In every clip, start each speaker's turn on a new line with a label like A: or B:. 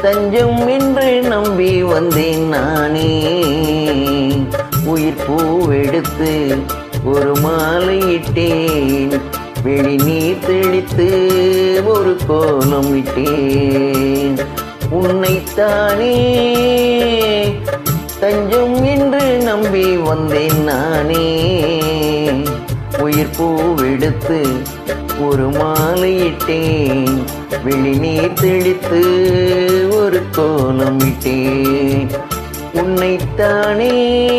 A: தஞ்சம் என்று நம்பி வந்தேன் நானே உயிர் பூவெடுத்து ஒரு மாலையிட்டேன் வெளி நீர் தெளித்து ஒரு கோலம் விட்டேன் உன்னைத்தானே தஞ்சம் என்று நம்பி வந்தேன் நானே உயிர் பூவெடுத்து ஒரு மாலையிட்டேன் வெளி நீர் தெளித்து ஒரு கோலம் விட்டேன் உன்னைத்தானே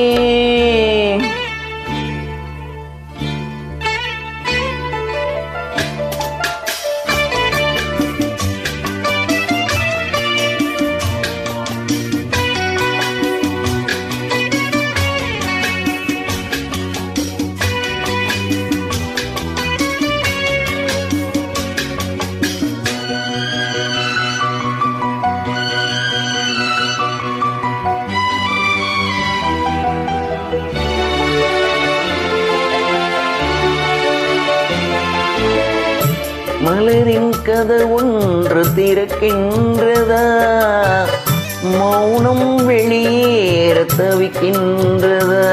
A: மலரின் கதை ஒன்று திறக்கின்றதா மௌனம் வெளியேற தவிக்கின்றதா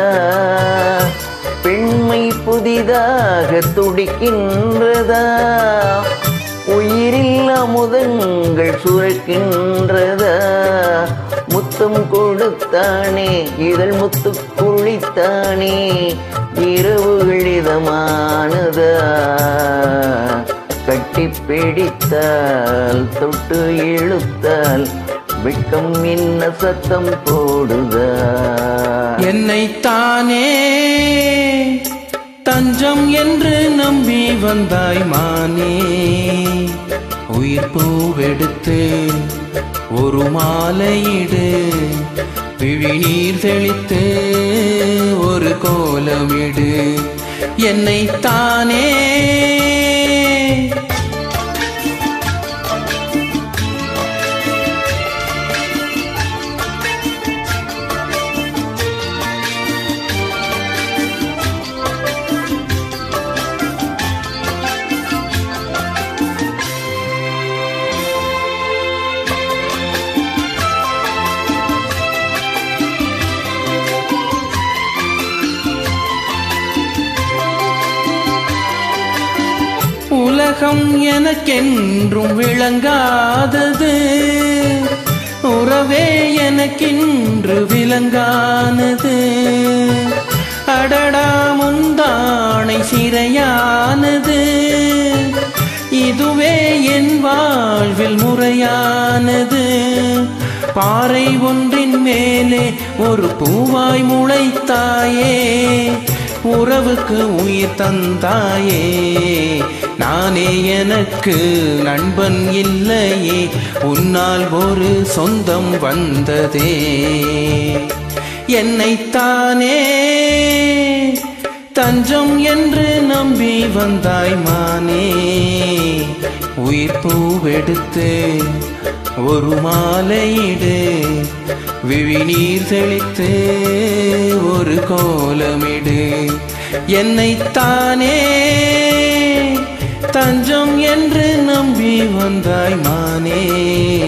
A: பெண்மை புதிதாக துடிக்கின்றதா உயிரில் அமுதங்கள் சுரக்கின்றதா முத்தம் கொடுத்தானே இதழ் முத்து குளித்தானே இரவுகள் இதமானதா கட்டி பிடித்தால் தொட்டு இழுத்தால் வெட்கம் என்ன சத்தம் போடுதா
B: என்னைத்தானே தஞ்சம் என்று நம்பி வந்தாய் மானே உயிர் பூவெடுத்து ஒரு மாலையிடு விழிநீர் தெளித்து ஒரு கோலமிடு என்னைத்தானே உலகம் எனக்கென்றும் விளங்காதது உறவே எனக்கென்று விளங்கானது அடடா முந்தானை சிறையானது இதுவே என் வாழ்வில் முறையானது பாறை ஒன்றின் மேலே ஒரு பூவாய் முளைத்தாயே உறவுக்கு உயிர் தந்தாயே நானே எனக்கு நண்பன் இல்லையே உன்னால் ஒரு சொந்தம் வந்ததே என்னைத்தானே தஞ்சம் என்று நம்பி வந்தாய் மானே உயிர் பூவெடுத்து ஒரு மாலையிடு விழிநீர் தெளித்து ஒரு கோலமிடு என்னைத்தானே தஞ்சம் என்று நம்பி வந்தாய் மானே